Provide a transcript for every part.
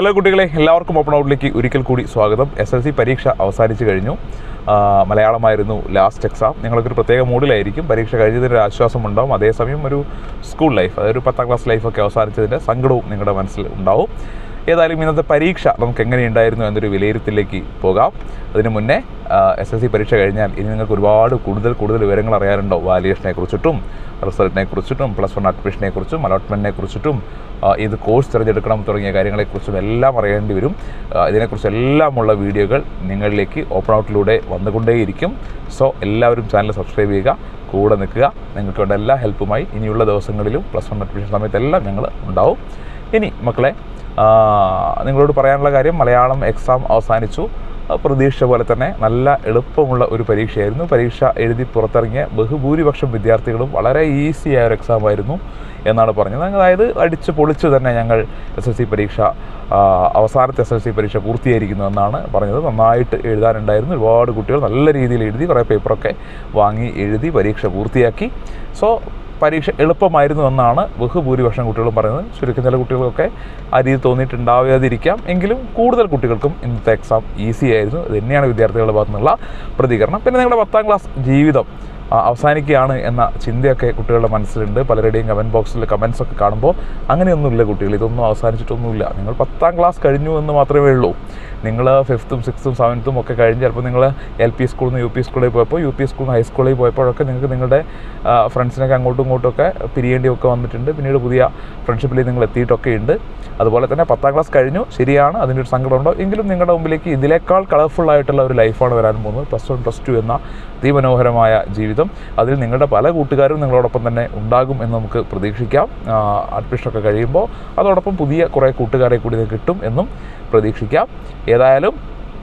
hello കുട്ടികളെ എല്ലാവർക്കും open ഔട്ടിലേക്ക് ഒരിക്കൽ കൂടി സ്വാഗതം എസ് എൽ സി പരീക്ഷ അവസാനിച്ചു കഴിഞ്ഞു ആ, മലയാളമായിരുന്നു ലാസ്റ്റ് എക്സാം നിങ്ങളൊക്കെ ഒരു പ്രത്യേക മൂഡിലായിരിക്കും പരീക്ഷ കഴിഞ്ഞതിൻ്റെ ഒരു ആശ്വാസം ഉണ്ടാവും അതേസമയം ഒരു സ്കൂൾ ലൈഫ് അതായത് ഒരു പത്താം ക്ലാസ് ലൈഫൊക്കെ അവസാനിച്ചതിൻ്റെ സങ്കടവും നിങ്ങളുടെ മനസ്സിൽ ഉണ്ടാവും ഏതായാലും ഇന്നത്തെ പരീക്ഷ നമുക്ക് എങ്ങനെയുണ്ടായിരുന്നു എന്നൊരു വിലയിരുത്തലിലേക്ക് പോകാം അതിന് മുന്നേ എസ് എൽ സി പരീക്ഷ കഴിഞ്ഞാൽ ഇനി നിങ്ങൾക്ക് ഒരുപാട് കൂടുതൽ കൂടുതൽ വിവരങ്ങൾ അറിയാനുണ്ടോ വാല്യുവേഷനെ കുറിച്ചിട്ടും റിസൾട്ടിനെ കുറിച്ചിട്ടും പ്ലസ് വൺ അഡ്മിഷനെ കുറിച്ചും അലോട്ട്മെൻറ്റിനെ കുറിച്ചിട്ടും ആ, ഏത് കോഴ്സ് തിരഞ്ഞെടുക്കണം തുടങ്ങിയ കാര്യങ്ങളെക്കുറിച്ചും എല്ലാം അറിയേണ്ടി വരും ആ, ഇതിനെക്കുറിച്ചെല്ലാമുള്ള വീഡിയോകൾ നിങ്ങളിലേക്ക് ഓപ്പൺ ഔട്ടിലൂടെ വന്നുകൊണ്ടേയിരിക്കും സോ എല്ലാവരും ചാനൽ സബ്സ്ക്രൈബ് ചെയ്യുക കൂടെ നിൽക്കുക നിങ്ങൾക്ക് വേണ്ട എല്ലാ ഹെൽപ്പുമായി ഇനിയുള്ള ദിവസങ്ങളിലും പ്ലസ് വൺ അഡ്മിഷൻ സമയത്തെല്ലാം ഞങ്ങൾ ഉണ്ടാവും ഇനി മക്കളെ ആ, നിങ്ങളോട് പറയാനുള്ള കാര്യം മലയാളം എക്സാം അവസാനിച്ചു ആ, പ്രതീക്ഷ പോലെ തന്നെ നല്ല എളുപ്പമുള്ള ഒരു പരീക്ഷയായിരുന്നു പരീക്ഷ എഴുതി പുറത്തിറങ്ങിയ ബഹുഭൂരിപക്ഷം വിദ്യാർത്ഥികളും വളരെ ഈസി ആയ ഒരു എക്സാം ആയിരുന്നു എന്നാണ് പറഞ്ഞത് അതായത് അടിച്ച് പൊളിച്ച് തന്നെ ഞങ്ങൾ എസ് എൽ സി പരീക്ഷ ആ, അവസാനത്തെ എസ് എൽ സി പരീക്ഷ പൂർത്തീകരിക്കുന്നു എന്നാണ് പറഞ്ഞത് നന്നായിട്ട് എഴുതാനുണ്ടായിരുന്നു ഒരുപാട് കുട്ടികൾ നല്ല രീതിയിൽ എഴുതി കുറേ പേപ്പറൊക്കെ വാങ്ങി എഴുതി പരീക്ഷ പൂർത്തിയാക്കി സോ പരീക്ഷ എളുപ്പമായിരുന്നു എന്നാണ് ബഹുഭൂരിപക്ഷം കുട്ടികളും പറയുന്നത് ചുരുക്കം ചില കുട്ടികൾക്കൊക്കെ ആ രീതി തോന്നിയിട്ടുണ്ടാവാതിരിക്കാം എങ്കിലും കൂടുതൽ കുട്ടികൾക്കും ഇന്നത്തെ എക്സാം ഈസി ആയിരുന്നു ഇത് തന്നെയാണ് വിദ്യാർത്ഥികളുടെ ഭാഗത്തു നിന്നുള്ള പ്രതികരണം പിന്നെ നിങ്ങളുടെ പത്താം ക്ലാസ് ജീവിതം ആ, അവസാനിക്കുകയാണ് എന്ന ചിന്തയൊക്കെ കുട്ടികളുടെ മനസ്സിലുണ്ട് പലരുടെയും കമൻറ്റ് ബോക്സിൽ കമൻസ് ഒക്കെ കാണുമ്പോൾ അങ്ങനെയൊന്നുമില്ല കുട്ടികൾ ഇതൊന്നും അവസാനിച്ചിട്ടൊന്നുമില്ല നിങ്ങൾ പത്താം ക്ലാസ് കഴിഞ്ഞു എന്ന് മാത്രമേ ഉള്ളൂ നിങ്ങൾ ഫിഫ്ത്തും സിക്സ്ത്തും സെവൻത്തും ഒക്കെ കഴിഞ്ഞ് ചിലപ്പോൾ നിങ്ങൾ എൽ പി സ്കൂളിൽ നിന്ന് യു പി സ്കൂളിൽ പോയപ്പോൾ യു പി സ്കൂളിൽ നിന്ന് ഹൈസ്കൂളിൽ പോയപ്പോഴൊക്കെ നിങ്ങൾക്ക് നിങ്ങളുടെ ആ, ഫ്രണ്ട്സിനൊക്കെ അങ്ങോട്ടും ഇങ്ങോട്ടും ഒക്കെ പിരിയേണ്ടിയൊക്കെ വന്നിട്ടുണ്ട് പിന്നീട് പുതിയ ഫ്രണ്ട്ഷിപ്പിൽ നിങ്ങൾ എത്തിയിട്ടൊക്കെ ഉണ്ട് അതുപോലെ തന്നെ പത്താം ക്ലാസ് കഴിഞ്ഞു ശരിയാണ് അതിൻ്റെ ഒരു സങ്കടമുണ്ടോ എങ്കിലും നിങ്ങളുടെ മുമ്പിലേക്ക് ഇതിനേക്കാൾ കളർഫുൾ ആയിട്ടുള്ള ഒരു ലൈഫാണ് വരാൻ പോകുന്നത് പ്ലസ് വൺ പ്ലസ് ടു എന്ന അതിമനോഹരമായ ജീവിതം അതിൽ നിങ്ങളുടെ പല കൂട്ടുകാരും നിങ്ങളോടൊപ്പം തന്നെ ഉണ്ടാകും എന്ന് നമുക്ക് പ്രതീക്ഷിക്കാം ആ, അഡ്മിഷനൊക്കെ കഴിയുമ്പോൾ അതോടൊപ്പം പുതിയ കുറേ കൂട്ടുകാരെ കൂടി നിങ്ങൾക്ക് കിട്ടും എന്നും പ്രതീക്ഷിക്കാം ഏതായാലും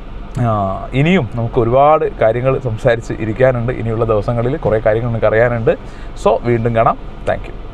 ആ, ഇനിയും നമുക്ക് ഒരുപാട് കാര്യങ്ങൾ സംസാരിച്ച് ഇരിക്കാനുണ്ട് ഇനിയുള്ള ദിവസങ്ങളിൽ കുറേ കാര്യങ്ങൾ നിങ്ങൾക്ക് അറിയാനുണ്ട് സോ വീണ്ടും കാണാം താങ്ക് യു